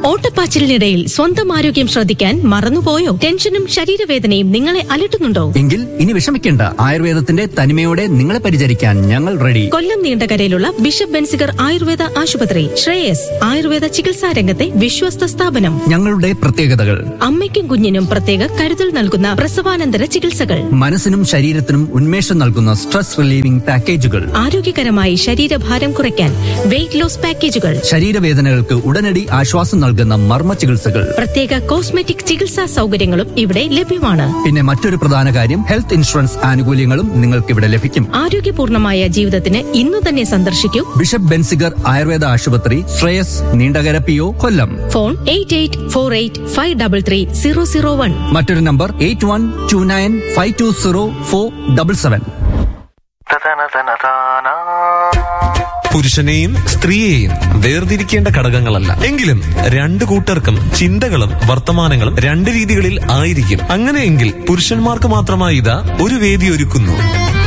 ഓട്ടപ്പാച്ചിലിനിടയിൽ സ്വന്തം ആരോഗ്യം ശ്രദ്ധിക്കാൻ മറന്നുപോയോ ടെൻഷനും ശരീരവേദനയും നിങ്ങളെ അലട്ടുന്നുണ്ടോ എങ്കിൽ ഇനി വിഷമിക്കേണ്ട ആയുർവേദത്തിന്റെ തനിമയോടെ നിങ്ങളെ പരിചരിക്കാൻ ഞങ്ങൾ റെഡി കൊല്ലം നീണ്ടകരയിലുള്ള ബിഷപ്പ് ബെൻസിഗർ ആയുർവേദ ആശുപത്രി ശ്രേയസ് ആയുർവേദ ചികിത്സാ രംഗത്തെ വിശ്വസ്ത സ്ഥാപനം ഞങ്ങളുടെ പ്രത്യേകതകൾ അമ്മയ്ക്കും കുഞ്ഞിനും പ്രത്യേക കരുതൽ നൽകുന്ന പ്രസവാനന്തര ചികിത്സകൾ മനസ്സിനും ശരീരത്തിനും ഉന്മേഷം നൽകുന്ന സ്ട്രെസ് റിലീവിംഗ് പാക്കേജുകൾ ആരോഗ്യകരമായി ശരീരഭാരം കുറയ്ക്കാൻ വെയിറ്റ് ലോസ് പാക്കേജുകൾ ശരീരവേദനകൾക്ക് ഉടനടി ആശ്വാസം നൽകുന്ന മർമ്മ ചികിത്സകൾ പ്രത്യേക കോസ്മെറ്റിക് ചികിത്സാ സൗകര്യങ്ങളും ഇവിടെ ലഭ്യമാണ് പിന്നെ മറ്റൊരു പ്രധാന കാര്യം ഹെൽത്ത് ഇൻഷുറൻസ് ആനുകൂല്യങ്ങളും നിങ്ങൾക്ക് ഇവിടെ ലഭിക്കും ആരോഗ്യപൂർണമായ ജീവിതത്തിന് ഇന്നു തന്നെ സന്ദർശിക്കൂ ബിഷപ്പ് ബെൻസിഗർ ആയുർവേദ ആശുപത്രി Sreyas Neendakara P O Kollam phone eight eight four eight five double three zero zero one മറ്റൊരു number eight one two nine five two zero four double seven പുരുഷനെയും സ്ത്രീയെയും വേർതിരിക്കേണ്ട ഘടകങ്ങളല്ല എങ്കിലും രണ്ടു കൂട്ടർക്കും ചിന്തകളും വർത്തമാനങ്ങളും രണ്ട് രീതികളിൽ ആയിരിക്കും അങ്ങനെയെങ്കിൽ പുരുഷന്മാർക്ക് മാത്രമായി ഇതാ ഒരു വേദി ഒരുക്കുന്നു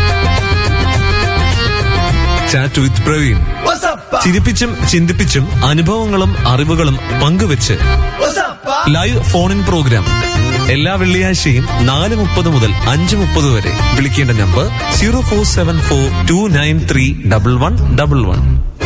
ചാറ്റ് വിത്ത് പ്രവീൺ ചിരിപ്പിച്ചും ചിന്തിപ്പിച്ചും അനുഭവങ്ങളും അറിവുകളും പങ്കുവെച്ച് ലൈവ് ഫോൺ ഇൻ പ്രോഗ്രാം എല്ലാ വെള്ളിയാഴ്ചയും നാല് മുപ്പത് മുതൽ അഞ്ച് മുപ്പത് വരെ വിളിക്കേണ്ട number zero four seven four two nine three double one double one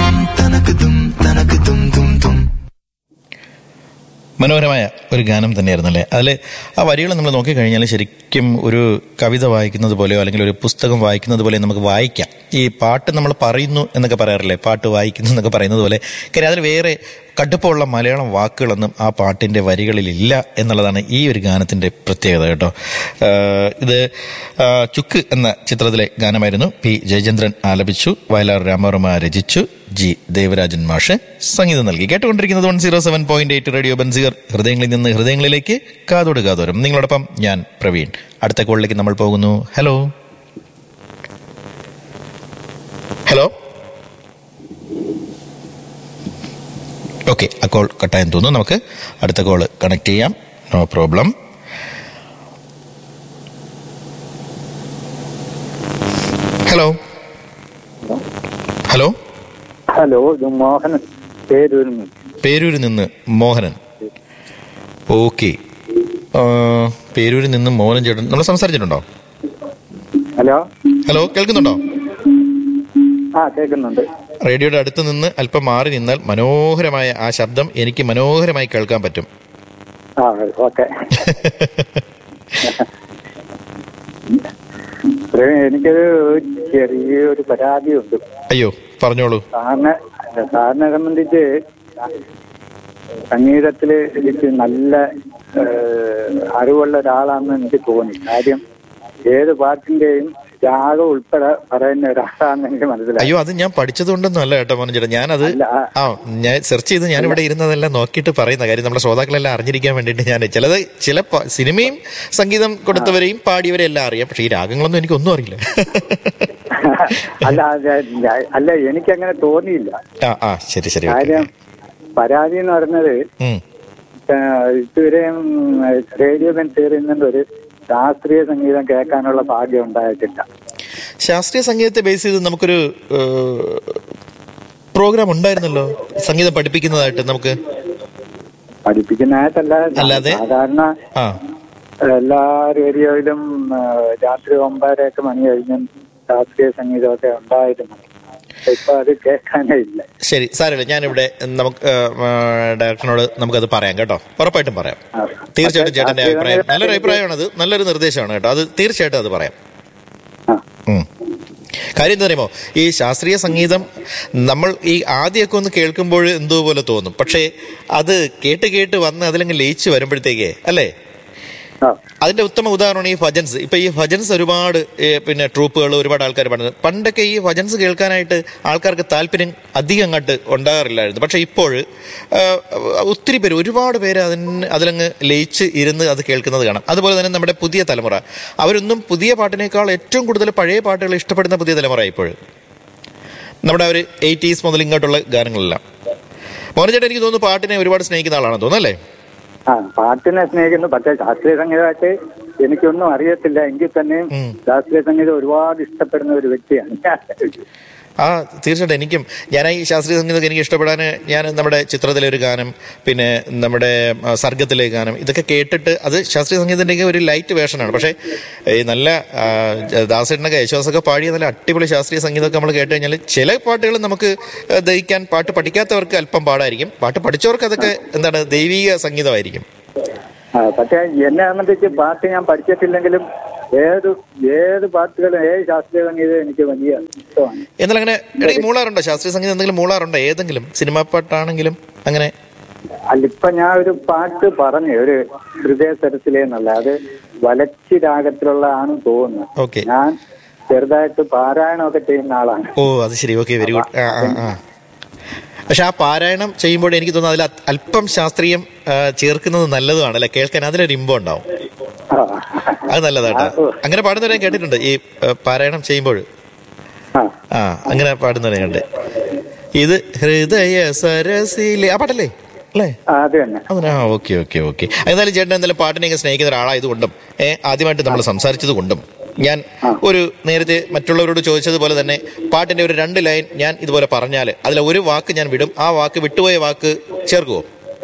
മനോഹരമായ ഒരു ഗാനം തന്നെയായിരുന്നു അല്ലേ അതിൽ ആ വരികൾ നമ്മൾ നോക്കിക്കഴിഞ്ഞാൽ ശരിക്കും ഒരു കവിത വായിക്കുന്നത് പോലെയോ അല്ലെങ്കിൽ ഒരു പുസ്തകം വായിക്കുന്നത് പോലെയോ നമുക്ക് വായിക്കാം ഈ പാട്ട് നമ്മൾ പറയുന്നു എന്നൊക്കെ പറയാറില്ലേ പാട്ട് വായിക്കുന്നു എന്നൊക്കെ പറയുന്നത് പോലെ കാര്യം അതിൽ വേറെ കടുപ്പമുള്ള മലയാളം വാക്കുകളൊന്നും ആ പാട്ടിൻ്റെ വരികളിലില്ല എന്നുള്ളതാണ് ഈ ഒരു ഗാനത്തിൻ്റെ പ്രത്യേകത കേട്ടോ ആഹ് ഇത് ആഹ് ചുക്ക് എന്ന ചിത്രത്തിലെ ഗാനമായിരുന്നു പി ജയചന്ദ്രൻ ആലപിച്ചു വയലാർ രാമവർമ്മ രചിച്ചു ജി ദേവരാജൻ മാഷ് സംഗീതം നൽകി കേട്ടുകൊണ്ടിരിക്കുന്നത് one zero seven point eight radio Benziger ഹൃദയങ്ങളിൽ നിന്ന് ഹൃദയങ്ങളിലേക്ക് കാതോട് കാതോരം നിങ്ങളോടൊപ്പം ഞാൻ പ്രവീൺ അടുത്ത കോളിലേക്ക് നമ്മൾ പോകുന്നു ഹലോ ഹലോ ഓക്കെ ആ കോൾ കട്ടായെന്ന് തോന്നുന്നു നമുക്ക് അടുത്ത കോൾ കണക്ട് ചെയ്യാം no problem hello hello hello ഇത് മോഹനൻ പേരൂരിൽ പേരൂരിൽ നിന്ന് മോഹനൻ ഓക്കെ പേരൂരിൽ നിന്ന് മോഹനൻ ചേട്ടൻ നമ്മൾ സംസാരിച്ചിട്ടുണ്ടോ ഹലോ ഹലോ കേൾക്കുന്നുണ്ടോ ആ കേൾക്കുന്നുണ്ട് റേഡിയോയുടെ അടുത്ത് നിന്ന് അല്പം മാറി നിന്നാൽ മനോഹരമായ ആ ശബ്ദം എനിക്ക് മനോഹരമായി കേൾക്കാൻ പറ്റും ആ ഓക്കെ എനിക്കൊരു ചെറിയൊരു പരാതിയുണ്ട് അയ്യോ പറഞ്ഞോളൂ സാറിനെ അല്ല, സാറിനെ സംബന്ധിച്ച് സംഗീതത്തില് എനിക്ക് നല്ല ഏഹ്, അറിവുള്ള ഒരാളാണെന്ന് എനിക്ക് തോന്നി കാര്യം ഏത് പാട്ടിന്റെയും രാഗം ഉൾപ്പെടെ പറയുന്ന ഒരാളാണെന്ന് എനിക്ക് മനസ്സിലായി അയ്യോ അത് ഞാൻ പഠിച്ചതുകൊണ്ടൊന്നും അല്ല കേട്ടോ മോഹൻ ചേട്ടാ ഞാനത് അല്ല, ആ. ആ ഞാൻ സെർച്ച് ചെയ്ത് ഞാൻ ഇവിടെ ഇരുന്നതെല്ലാം നോക്കിയിട്ട് പറയുന്ന കാര്യം നമ്മുടെ ശ്രോതാക്കളെല്ലാം അറിഞ്ഞിരിക്കാൻ വേണ്ടിയിട്ട് ഞാൻ ചിലത് ചില പ- സിനിമയും സംഗീതം കൊടുത്തവരെയും പാടിയവരെയും എല്ലാം അറിയാം പക്ഷെ ഈ രാഗങ്ങളൊന്നും എനിക്കൊന്നും അറിയില്ല അല്ല അത് ഞാൻ- അല്ല എനിക്കങ്ങനെ തോന്നിയില്ല ആ ആ ശരി ശരി ഓക്കേ. കാര്യം പരാതി എന്ന് പറയുന്നത് ഉം. ഏഹ്, ഇതുവരെയും റേഡിയോ ബെൻസേറിൽ നിന്ന് ഒരു ശാസ്ത്രീയ സംഗീതം കേൾക്കാനുള്ള ഭാഗ്യം ഉണ്ടായിട്ടില്ല ശാസ്ത്രീയ സംഗീതത്തെ ബേസ് ചെയ്ത് നമുക്കൊരു പ്രോഗ്രാം ഉണ്ടായിരുന്നല്ലോ സംഗീതം പഠിപ്പിക്കുന്നതായിട്ട് നമുക്ക് പഠിപ്പിക്കുന്നതായിട്ടല്ല അല്ലാതെ? സാധാരണ ആ എല്ലാ റേഡിയോയിലും ഏഹ്, രാത്രി ഒമ്പതരയൊക്കെ മണി കഴിഞ്ഞും ശാസ്ത്രീയ സംഗീതമൊക്കെ ഉണ്ടായിരുന്നു പക്ഷെ ഇപ്പൊ അത് കേൾക്കാനേ ഇല്ല ശരി സാരമില്ല ഞാനിവിടെ നമുക്ക് ഡയറക്ടറിനോട് നമുക്കത് പറയാം കേട്ടോ ഉറപ്പായിട്ടും പറയാം ആ. തീർച്ചയായിട്ടും ചേട്ടന്റെ ശാസ്ത്രീയ അഭിപ്രായം സംഗീതം നല്ലൊരു അഭിപ്രായമാണത് നല്ലൊരു നിർദ്ദേശമാണ് കേട്ടോ അത് തീർച്ചയായിട്ടും അത് പറയാം ആ. ഉം. കാര്യം എന്താ പറയുമോ ഈ ശാസ്ത്രീയ സംഗീതം നമ്മൾ ഈ ആദ്യമൊക്കെ ഒന്ന് കേൾക്കുമ്പോൾ എന്തോ പോലെ തോന്നും പക്ഷേ അത് കേട്ട് കേട്ട് വന്ന് അതിലങ്ങ് ലയിച്ച് വരുമ്പോഴത്തേക്കേ അല്ലേ ആ. അതിന്റെ ഉത്തമ ഉദാഹരണമാണ് ഈ ഭജൻസ് ഇപ്പൊ ഈ ഭജൻസ് ഒരുപാട് ഏ, പിന്നെ ട്രൂപ്പുകൾ ഒരുപാട് ആൾക്കാർ പാടുന്നത് പണ്ടൊക്കെ ഈ ഭജൻസ് കേൾക്കാനായിട്ട് ആൾക്കാർക്ക് താല്പര്യം അധികം അങ്ങോട്ട് ഉണ്ടാകാറില്ലായിരുന്നു പക്ഷെ ഇപ്പോൾ ആ, ഒത്തിരി പേര് ഒരുപാട് പേര് അതിന് അതിലങ്ങ് ലയിച്ച് ഇരുന്ന് അത് കേൾക്കുന്നത് കാണാം അതുപോലെ തന്നെ നമ്മുടെ പുതിയ തലമുറ അവരൊന്നും പുതിയ പാട്ടിനേക്കാൾ ഏറ്റവും കൂടുതൽ പഴയ പാട്ടുകൾ ഇഷ്ടപ്പെടുന്ന പുതിയ തലമുറ ഇപ്പോൾ നമ്മുടെ ഒരു എയ്റ്റീസ് മുതൽ ഇങ്ങോട്ടുള്ള ഗാനങ്ങളെല്ലാം മോഹൻചേട്ടൻ എനിക്ക് തോന്നുന്നു പാട്ടിനെ ഒരുപാട് സ്നേഹിക്കുന്ന ആളാണെന്ന് തോന്നുന്നു അല്ലേ ആ പാട്ടിനെ സ്നേഹിക്കുന്നു പക്ഷെ ശാസ്ത്രീയ സംഗീതമായിട്ട് എനിക്കൊന്നും അറിയത്തില്ല എങ്കിൽ തന്നെയും ഉം. ശാസ്ത്രീയ സംഗീതം ഒരുപാട് ഇഷ്ടപ്പെടുന്ന ഒരു വ്യക്തിയാണ് ഞാൻ. ആ തീർച്ചയായിട്ടും എനിക്കും ഞാൻ ഈ ശാസ്ത്രീയ സംഗീതമൊക്കെ എനിക്ക് ഇഷ്ടപ്പെടാൻ ഞാൻ നമ്മുടെ ചിത്രത്തിലെ ഒരു ഗാനം പിന്നെ നമ്മുടെ ആ, സർഗത്തിലെ ഗാനം ഇതൊക്കെ കേട്ടിട്ട് അത് ശാസ്ത്രീയ സംഗീതത്തിൻ്റെയൊക്കെ ഒരു ലൈറ്റ് വേർഷനാണ് പക്ഷേ ഈ നല്ല ആ, ദാസേട്ടനൊക്കെ യേശുദാസൊക്കെ പാടിയ നല്ല അടിപൊളി ശാസ്ത്രീയ സംഗീതമൊക്കെ നമ്മൾ കേട്ട് കഴിഞ്ഞാൽ ചില പാട്ടുകൾ നമുക്ക് ആ, ദഹിക്കാൻ പാട്ട് പഠിക്കാത്തവർക്ക് അല്പം പാടായിരിക്കും പാട്ട് പഠിച്ചവർക്ക് അതൊക്കെ എന്താണ് ദൈവിക സംഗീതമായിരിക്കും ആ, പക്ഷെ എന്നെ സംബന്ധിച്ച് പാട്ട് ഞാൻ പഠിച്ചിട്ടില്ലെങ്കിലും ഏത് ഏത് പാട്ടുകളും ഏത് ശാസ്ത്രീയ സംഗീതം എനിക്ക് വലിയ ഇഷ്ടമാണ് എന്നാൽ അങ്ങനെ ഇടയ്ക്ക് മൂളാറുണ്ടോ ശാസ്ത്രീയ സംഗീതം എന്തെങ്കിലും മൂളാറുണ്ടോ ഏതെങ്കിലും സിനിമാ പാട്ടാണെങ്കിലും അങ്ങനെ അല്ല ഇപ്പൊ ഞാൻ ഒരു പാട്ട് പറഞ്ഞു ഒരു ഹൃദയ സരസിലെ എന്നുള്ള അത് വലച്ചി രാഗത്തിലുള്ള ആണെന്ന് തോന്നുന്നു ഓക്കെ ഞാൻ ചെറുതായിട്ട് പാരായണമൊക്കെ ചെയ്യുന്ന ആളാണ് ഓ അത് ശരി ഓക്കെ വെരി ഗുഡ് ആ ആ ആ പക്ഷെ ആ പാരായണം ചെയ്യുമ്പോൾ എനിക്ക് തോന്നുന്നു അതിൽ അത് അല്പം ശാസ്ത്രീയം ആ, ചേർക്കുന്നത് നല്ലതുമാണ് അല്ലെ കേൾക്കാൻ അതിലൊരു ഇമ്പം ഉണ്ടാവും ആ. അത് നല്ലതാട്ടോ ആ, ഓ. അങ്ങനെ പാടുന്നവരെ ഞാൻ കേട്ടിട്ടുണ്ട് ഈ ആ, പാരായണം ചെയ്യുമ്പോൾ ആ. ആ അങ്ങനെ പാടുന്നവരെ കണ്ട് ഇത് ഹൃദയ സരസിലെ ആ പാട്ടല്ലേ അല്ലേ ആ, അത് തന്നെ അതിന് ആ ഓക്കെ ഓക്കെ ഓക്കെ എന്നാലും ചേട്ടൻ എന്തായാലും പാട്ടിനെയൊക്കെ സ്നേഹിക്കുന്ന ഒരാളായതുകൊണ്ടും ഏ ആദ്യമായിട്ട് നമ്മൾ സംസാരിച്ചത് കൊണ്ടും ഞാൻ ഒരു നേരത്തെ മറ്റുള്ളവരോട് ചോദിച്ചതുപോലെ തന്നെ പാട്ടിന്റെ ഒരു രണ്ട് ലൈൻ ഞാൻ ഇതുപോലെ പറഞ്ഞാൽ അതിൽ ഒരു വാക്ക് ഞാൻ വിടും ആ വാക്ക് വിട്ടുപോയ വാക്ക് ചേർക്കുവോ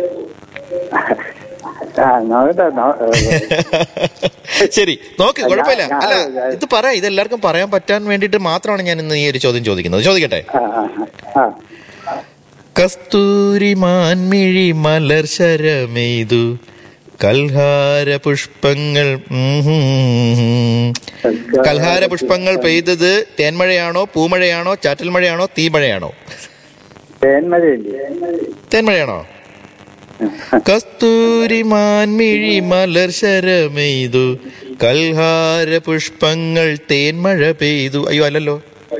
ആ, നോക്കട്ടെ, നോ- ശരി നോക്ക് കുഴപ്പമില്ല ഞാൻ- അല്ല ഞാൻ- ഇത് പറ ഇത് എല്ലാവർക്കും പറയാൻ പറ്റാൻ വേണ്ടിയിട്ട് മാത്രമാണ് ഞാൻ ഇന്ന് ഈ ഒരു ചോദ്യം ചോദിക്കുന്നത് ചോദിക്കട്ടെ ആ, ആ, ആ. കസ്തൂരി മാൻമിഴി മലർ ശരമെയ്തു കൽഹാര പുഷ്പങ്ങൾ ഉം. കൽഹാര പുഷ്പങ്ങൾ പെയ്തത് തേൻമഴയാണോ പൂമഴയാണോ ചാറ്റൽ മഴയാണോ തീമഴയാണോ തേന്മഴയില്ലേ തേൻമഴയാണോ കസ്തൂരി മാൻമിഴി മലർ ശരമെയ്തു കൽഹാര പുഷ്പങ്ങൾ തേൻമഴ പെയ്തു അയ്യോ അല്ലല്ലോ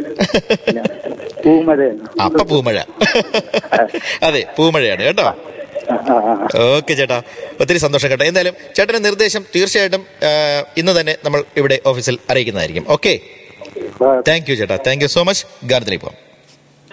പൂമഴയാണ് അപ്പ പൂമഴ അതെ പൂമഴയാണ് കേട്ടോ ആ, ആ, ആ. ഓക്കെ ചേട്ടാ ഒത്തിരി സന്തോഷം കേട്ടോ എന്തായാലും ചേട്ടന്റെ നിർദ്ദേശം തീർച്ചയായിട്ടും ആ, ഇന്ന് തന്നെ നമ്മൾ ഇവിടെ ഓഫീസിൽ അറിയിക്കുന്നതായിരിക്കും ഓക്കെ ആ, താങ്ക് യു ചേട്ടാ താങ്ക് യു സോ മച്ച് ഗാർദനിപ്പം